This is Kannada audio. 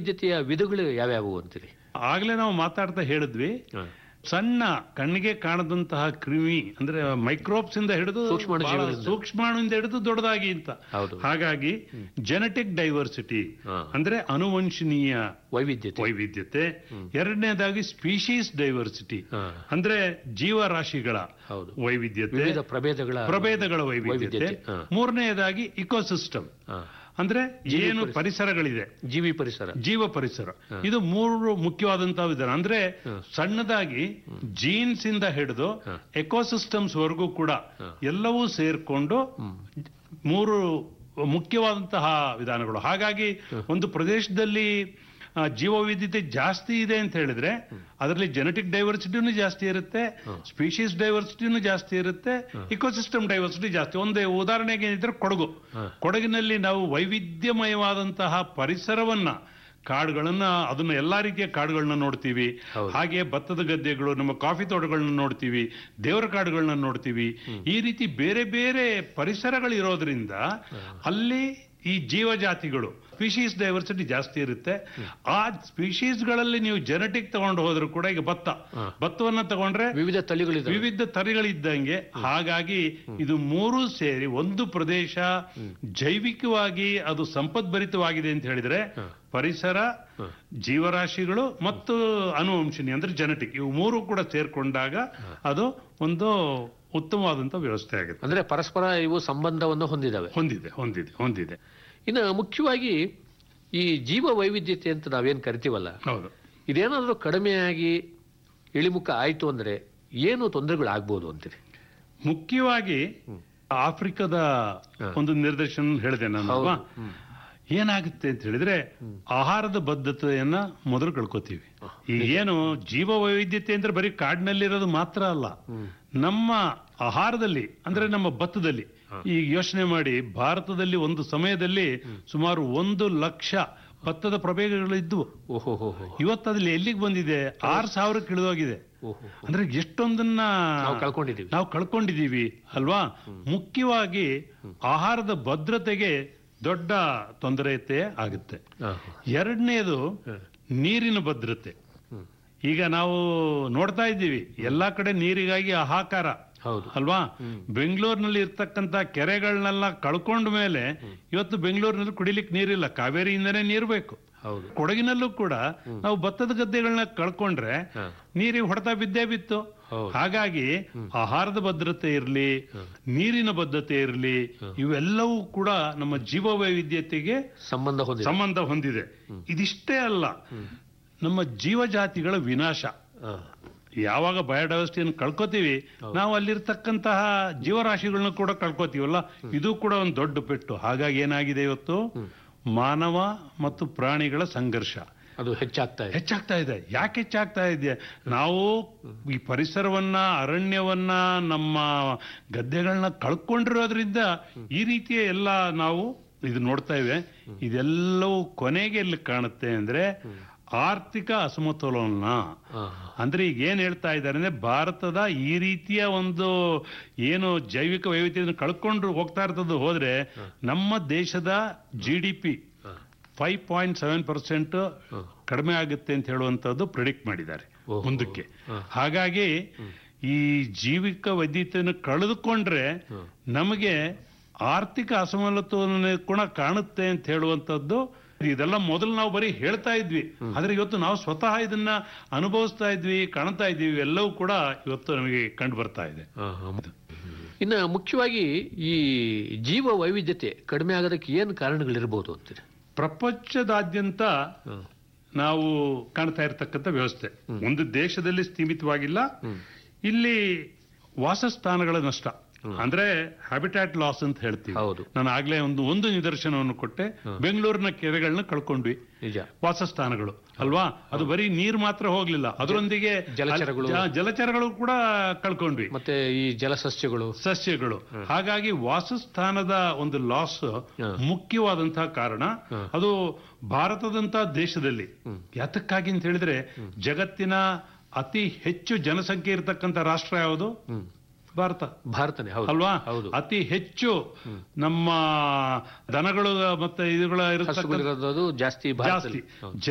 ವೈವಿಧ್ಯತೆಯ ವಿಧಗಳು ಯಾವ್ಯಾವು ಅಂತೀರಿ ಆಗ್ಲೇ ನಾವು ಮಾತಾಡ್ತಾ ಹೇಳಿದ್ವಿ ಸಣ್ಣ ಕಣ್ಣಿಗೆ ಕಾಣದಂತಹ ಕ್ರಿಮಿ ಅಂದ್ರೆ ಮೈಕ್ರೋಬ್ಸ್ ಇಂದ ಹಿಡಿದು ಸೂಕ್ಷ್ಮಾಣು ಬಹಳ ಜೀವಿಗಳಿಂದ. ಸೂಕ್ಷ್ಮಾಣುವಿಂದ ಹಿಡಿದು ದೊಡ್ಡದಾಗಿ ಅಂತ ಹೌದು. ಹಾಗಾಗಿ ಜೆನೆಟಿಕ್ ಡೈವರ್ಸಿಟಿ ಹಾ. ಅಂದ್ರೆ ಅನುವಂಶನೀಯ ವೈವಿಧ್ಯತೆ ವೈವಿಧ್ಯತೆ ಎರಡನೇದಾಗಿ ಸ್ಪೀಶೀಸ್ ಡೈವರ್ಸಿಟಿ ಹಾ. ಅಂದ್ರೆ ಜೀವರಾಶಿಗಳ ಹೌದು ವೈವಿಧ್ಯತೆ ವಿವಿಧ ಪ್ರಭೇದಗಳ ಪ್ರಭೇದಗಳ ವೈವಿಧ್ಯತೆ ವೈವಿಧ್ಯತೆ, ಹಾ. ಮೂರನೆಯದಾಗಿ ಇಕೋಸಿಸ್ಟಮ್ ಹಾ. ಅಂದ್ರೆ ಜೀವಿ ಏನು ಪರಿಸರ. ಪರಿಸರಗಳಿದೆ ಜೀವಿ ಪರಿಸರ ಜೀವ ಪರಿಸರ ಇದು ಮೂರು ಮುಖ್ಯವಾದಂತಹ ವಿಧಾನ ಅಂದ್ರೆ ಹ. ಸಣ್ಣದಾಗಿ ಜೀನ್ಸ್ ಇಂದ ಹಿಡಿದು ಹ. ಎಕೋಸಿಸ್ಟಮ್ಸ್ ವರೆಗೂ ಕೂಡ ಹ. ಎಲ್ಲವೂ ಸೇರ್ಕೊಂಡು ಮೂರು ಮುಖ್ಯವಾದಂತಹ ವಿಧಾನಗಳು ಹಾಗಾಗಿ ಒಂದು ಪ್ರದೇಶದಲ್ಲಿ ಆ, ಜೀವವೈವಿಧ್ಯತೆ ಜಾಸ್ತಿ ಇದೆ ಅಂತ ಹೇಳಿದ್ರೆ ಅದರಲ್ಲಿ ಜೆನೆಟಿಕ್ ಡೈವರ್ಸಿಟಿನೂ ಜಾಸ್ತಿ ಇರುತ್ತೆ ಸ್ಪೀಶೀಸ್ ಡೈವರ್ಸಿಟಿನೂ ಜಾಸ್ತಿ ಇರುತ್ತೆ ಇಕೋಸಿಸ್ಟಮ್ ಡೈವರ್ಸಿಟಿ ಜಾಸ್ತಿ ಒಂದು ಉದಾಹರಣೆಗೆ ಏನಿದ್ರೆ ಕೊಡಗು ಹ. ಕೊಡಗಿನಲ್ಲಿ ನಾವು ವೈವಿಧ್ಯಮಯವಾದಂತಹ ಪರಿಸರವನ್ನ ಕಾಡುಗಳನ್ನ ಅದನ್ನ ಎಲ್ಲಾ ರೀತಿಯ ಕಾಡುಗಳನ್ನ ನೋಡ್ತೀವಿ ಹೌದು. ಹಾಗೆ ಭತ್ತದ ಗದ್ದೆಗಳು ನಮ್ಮ ಕಾಫಿ ತೋಟಗಳನ್ನ ನೋಡ್ತೀವಿ ದೇವರ ಕಾಡುಗಳನ್ನ ನೋಡ್ತೀವಿ ಈ ರೀತಿ ಬೇರೆ ಬೇರೆ ಪರಿಸರಗಳು ಇರೋದ್ರಿಂದ ಅಲ್ಲಿ ಈ ಜೀವಜಾತಿಗಳು ಸ್ಪೀಶೀಸ್ ಡೈವರ್ಸಿಟಿ ಜಾಸ್ತಿ ಇರುತ್ತೆ ಆ ಸ್ಪೀಶೀಸ್ಗಳಲ್ಲಿ ನೀವು ಜೆನೆಟಿಕ್ ತಗೊಂಡು ಹೋದ್ರು ಕೂಡ ಈಗ ಭತ್ತ ಹ. ಭತ್ತವನ್ನ ತಗೊಂಡ್ರೆ ವಿವಿಧ ತಳಿಗಳಿದೆ ವಿವಿಧ ತಳಿಗಳಿದ್ದಂಗೆ ಹಾಗಾಗಿ ಇದು ಮೂರು ಸೇರಿ ಒಂದು ಪ್ರದೇಶ ಜೈವಿಕವಾಗಿ ಅದು ಸಂಪದ್ಭರಿತವಾಗಿದೆ ಅಂತ ಹೇಳಿದ್ರೆ ಹ. ಪರಿಸರ ಹ. ಜೀವರಾಶಿಗಳು ಮತ್ತು ಅನುವಂಶಿನಿ ಅಂದ್ರೆ ಜೆನೆಟಿಕ್ ಇವು ಮೂರು ಕೂಡ ಸೇರ್ಕೊಂಡಾಗ ಅದು ಒಂದು ಉತ್ತಮವಾದಂತ ವ್ಯವಸ್ಥೆ ಆಗುತ್ತೆ ಅಂದ್ರೆ ಪರಸ್ಪರ ಇವು ಸಂಬಂಧವನ್ನು ಹೊಂದಿದಾವೆ ಹೊಂದಿದೆ ಹೊಂದಿದೆ ಹೊಂದಿದೆ ಇನ್ನು ಮುಖ್ಯವಾಗಿ ಈ ಜೀವ ವೈವಿಧ್ಯತೆ ಅಂತ ನಾವೇನ್ ಕರಿತೀವಲ್ಲ ಹೌದು ಇದೇನಾದ್ರೂ ಕಡಿಮೆಯಾಗಿ ಇಳಿಮುಖ ಆಯ್ತು ಅಂದ್ರೆ ಏನು ತೊಂದರೆಗಳು ಆಗ್ಬೋದು ಅಂತೀರಿ ಮುಖ್ಯವಾಗಿ ಆಫ್ರಿಕಾದ ಹ. ಒಂದು ನಿರ್ದೇಶನ ಹೇಳಿದೆ ನಾನು ಹೌದು. ಅಲ್ವಾ? ಹ್ಮ್. ಏನಾಗುತ್ತೆ ಅಂತ ಹೇಳಿದ್ರೆ ಆಹಾರದ ಬದ್ಧತೆಯನ್ನ ಮೊದಲು ಕಳ್ಕೊತೀವಿ ಈಗ ಏನು ಜೀವ ವೈವಿಧ್ಯತೆ ಅಂದ್ರೆ ಬರೀ ಕಾಡಿನಲ್ಲಿರೋದು ಮಾತ್ರ ಅಲ್ಲ ನಮ್ಮ ಆಹಾರದಲ್ಲಿ ಅಂದ್ರೆ ನಮ್ಮ ಭತ್ತದಲ್ಲಿ ಈಗ ಯೋಚನೆ ಮಾಡಿ ಭಾರತದಲ್ಲಿ ಒಂದು ಸಮಯದಲ್ಲಿ ಸುಮಾರು ಒಂದು ಲಕ್ಷ ಭತ್ತದ ಪ್ರಭೇದಗಳು ಇದ್ವು ಓಹೋ ಹೋ ಹೋ ಇವತ್ತು ಅದ್ರಲ್ಲಿ ಎಲ್ಲಿಗೆ ಬಂದಿದೆ ಆರು ಸಾವಿರಕ್ಕೆ ಇಳಿದೋಗಿದೆ ಓಹೋ ಅಂದ್ರೆ ಎಷ್ಟೊಂದನ್ನ ನಾವು ಕಳ್ಕೊಂಡಿದೀವಿ ನಾವು ಕಳ್ಕೊಂಡಿದೀವಿ ಅಲ್ವಾ ಮುಖ್ಯವಾಗಿ ಆಹಾರದ ಭದ್ರತೆಗೆ ದೊಡ್ಡ ತೊಂದರೆತೆ ಆಗುತ್ತೆ ಹಾ, ಎರಡನೇದು ಹಾ. ನೀರಿನ ಭದ್ರತೆ ಹ್ಮ್. ಈಗ ನಾವು ನೋಡ್ತಾ ಇದ್ದೀವಿ ಎಲ್ಲಾ ಕಡೆ ನೀರಿಗಾಗಿ ಹಾಹಾಕಾರ ಹೌದು ಅಲ್ವಾ ಹ್ಮ್. ಬೆಂಗಳೂರಿನಲ್ಲಿ ಇರ್ತಕ್ಕಂತ ಕೆರೆಗಳನ್ನೆಲ್ಲ ಕಳ್ಕೊಂಡ ಮೇಲೆ ಇವತ್ತು ಬೆಂಗಳೂರಿನಲ್ಲಿ ಕುಡಿಲಿಕ್ಕೆ ನೀರಿಲ್ಲ ಕಾವೇರಿಯಿಂದನೇ ನೀರು ಬೇಕು ಹೌದು ಕೊಡಗಿನಲ್ಲೂ ಕೂಡ ನಾವು ಭತ್ತದ ಗದ್ದೆಗಳನ್ನ ಕಳ್ಕೊಂಡ್ರೆ ಹಾ. ನೀರಿಗೆ ಹೊಡೆತ ಬಿದ್ದೇ ಬಿತ್ತು ಹೌದು. ಹಾಗಾಗಿ ಆಹಾರದ ಭದ್ರತೆ ಇರಲಿ ನೀರಿನ ಭದ್ರತೆ ಇರಲಿ ಇವೆಲ್ಲವೂ ಕೂಡ ನಮ್ಮ ಜೀವ ವೈವಿಧ್ಯತೆಗೆ ಸಂಬಂಧ ಹೊಂದಿದೆ ಸಂಬಂಧ ಹೊಂದಿದೆ ಇದಿಷ್ಟೇ ಅಲ್ಲ ನಮ್ಮ ಜೀವಜಾತಿಗಳ ವಿನಾಶ ಹಾ. ಯಾವಾಗ ಬಯೋಡೈವರ್ಸಿಟಿಯನ್ನು ಕಳ್ಕೊತೀವಿ ನಾವು ಅಲ್ಲಿರ್ತಕ್ಕಂತಹ ಜೀವರಾಶಿಗಳನ್ನ ಕೂಡ ಕಳ್ಕೊತೀವಲ್ಲ ಇದು ಕೂಡ ಒಂದು ದೊಡ್ಡ ಪೆಟ್ಟು ಹಾಗಾಗಿ ಏನಾಗಿದೆ ಇವತ್ತು ಮಾನವ ಮತ್ತು ಪ್ರಾಣಿಗಳ ಸಂಘರ್ಷ ಅದು ಹೆಚ್ಚಾಗ್ತಾ ಇದೆ ಹೆಚ್ಚಾಗ್ತಾ ಇದೆ ಯಾಕೆ ಹೆಚ್ಚಾಗ್ತಾ ಇದೆ ನಾವು ಈ ಪರಿಸರವನ್ನ ಅರಣ್ಯವನ್ನ ನಮ್ಮ ಗದ್ದೆಗಳನ್ನ ಕಳ್ಕೊಂಡಿರೋದ್ರಿಂದ ಈ ರೀತಿಯ ಎಲ್ಲ ನಾವು ಇದು ನೋಡ್ತಾ ಇವೆ ಇದೆಲ್ಲವೂ ಕೊನೆಗೆ ಎಲ್ಲಿ ಕಾಣುತ್ತೆ ಅಂದ್ರೆ ಆರ್ಥಿಕ ಅಸಮತೋಲನ ಹಾ. ಅಂದ್ರೆ ಈಗ ಏನ್ ಹೇಳ್ತಾ ಇದ್ದಾರೆ ಅಂದ್ರೆ ಭಾರತದ ಈ ರೀತಿಯ ಒಂದು ಏನು ಜೈವಿಕ ವೈವಿಧ್ಯತೆಯನ್ನು ಕಳ್ಕೊಂಡು ಹೋಗ್ತಾ ಇರ್ತದ್ದು ಹೋದ್ರೆ ನಮ್ಮ ದೇಶದ ಜಿ ಡಿ ಪಿ ಹಾ. ಫೈವ್ ಪಾಯಿಂಟ್ ಸೆವೆನ್ ಪರ್ಸೆಂಟ್ ಕಡಿಮೆ ಆಗುತ್ತೆ ಅಂತ ಹೇಳುವಂತದ್ದು ಪ್ರಿಡಿಕ್ಟ್ ಮಾಡಿದ್ದಾರೆ ಓಹೋ. ಮುಂದಕ್ಕೆ ಹ. ಹಾಗಾಗಿ ಈ ಜೀವಿಕ ವೈದ್ಯತೆಯನ್ನು ಕಳೆದುಕೊಂಡ್ರೆ ನಮಗೆ ಆರ್ಥಿಕ ಅಸಮತೋಲನ ಕೂಡ ಕಾಣುತ್ತೆ ಅಂತ ಹೇಳುವಂತದ್ದು ಇದೆಲ್ಲ ಮೊದಲು ನಾವು ಬರೀ ಹೇಳ್ತಾ ಇದ್ವಿ ಆದ್ರೆ ಇವತ್ತು ನಾವು ಸ್ವತಃ ಇದನ್ನ ಅನುಭವಿಸ್ತಾ ಇದ್ವಿ ಕಾಣ್ತಾ ಇದ್ವಿ ಎಲ್ಲವೂ ಕೂಡ ಇವತ್ತು ನಮಗೆ ಕಂಡು ಬರ್ತಾ ಇದೆ ಹಾ, ಹಾ. ಇನ್ನು ಮುಖ್ಯವಾಗಿ ಈ ಜೀವ ವೈವಿಧ್ಯತೆ ಕಡಿಮೆ ಆಗೋದಕ್ಕೆ ಏನು ಕಾರಣಗಳಿರ್ಬೋದು ಅಂತೀರಿ ಪ್ರಪಂಚದಾದ್ಯಂತ ಹಾ. ನಾವು ಕಾಣ್ತಾ ಇರತಕ್ಕಂಥ ವ್ಯವಸ್ಥೆ ಒಂದು ದೇಶದಲ್ಲಿ ಸೀಮಿತವಾಗಿಲ್ಲ ಹ್ಮ್. ಇಲ್ಲಿ ವಾಸಸ್ಥಾನಗಳ ನಷ್ಟ ಅಂದ್ರೆ ಹ್ಯಾಬಿಟ್ಯಾಟ್ ಲಾಸ್ ಅಂತ ಹೇಳ್ತೀವಿ ಹೌದು. ನಾನು ಆಗ್ಲೇ ಒಂದು ಒಂದು ನಿದರ್ಶನವನ್ನು ಕೊಟ್ಟೆ ಬೆಂಗಳೂರಿನ ಕೆರೆಗಳನ್ನ ಕಳ್ಕೊಂಡ್ವಿ ನಿಜ ವಾಸಸ್ಥಾನಗಳು ಅಲ್ವಾ ಅದು ಬರೀ ನೀರ್ ಮಾತ್ರ ಹೋಗ್ಲಿಲ್ಲ ಅದರೊಂದಿಗೆ ಜಲಚರಗಳು. ಜ- ಜಲಚರಗಳು ಕೂಡ ಕಳ್ಕೊಂಡ್ವಿ ಮತ್ತೆ ಈ ಜಲಸಸ್ಯಗಳು ಸಸ್ಯಗಳು ಹಾಗಾಗಿ ವಾಸಸ್ಥಾನದ ಒಂದು ಲಾಸ್ ಹ. ಮುಖ್ಯವಾದಂತಹ ಕಾರಣ ಹ. ಅದು ಭಾರತದಂತಹ ದೇಶದಲ್ಲಿ ಯಾತಕ್ಕಾಗಿ ಅಂತ ಹೇಳಿದ್ರೆ ಜಗತ್ತಿನ ಅತಿ ಹೆಚ್ಚು ಜನಸಂಖ್ಯೆ ಇರತಕ್ಕಂತ ರಾಷ್ಟ್ರ ಯಾವುದು ಹ್ಮ್ ಭಾರತ ಭಾರತನೇ ಹೌದು ಅಲ್ವಾ ಹೌದು ಅತಿ ಹೆಚ್ಚು ನಮ್ಮ ದನಗಳು ಮತ್ತೆ ಇವುಗಳ ಇರತಕ್ಕಂಥ ಹಸುಗಳಿರೋದು ಜಾಸ್ತಿ ಭಾರತದಲ್ಲಿ ಜಾಸ್ತಿ ಹೌದು.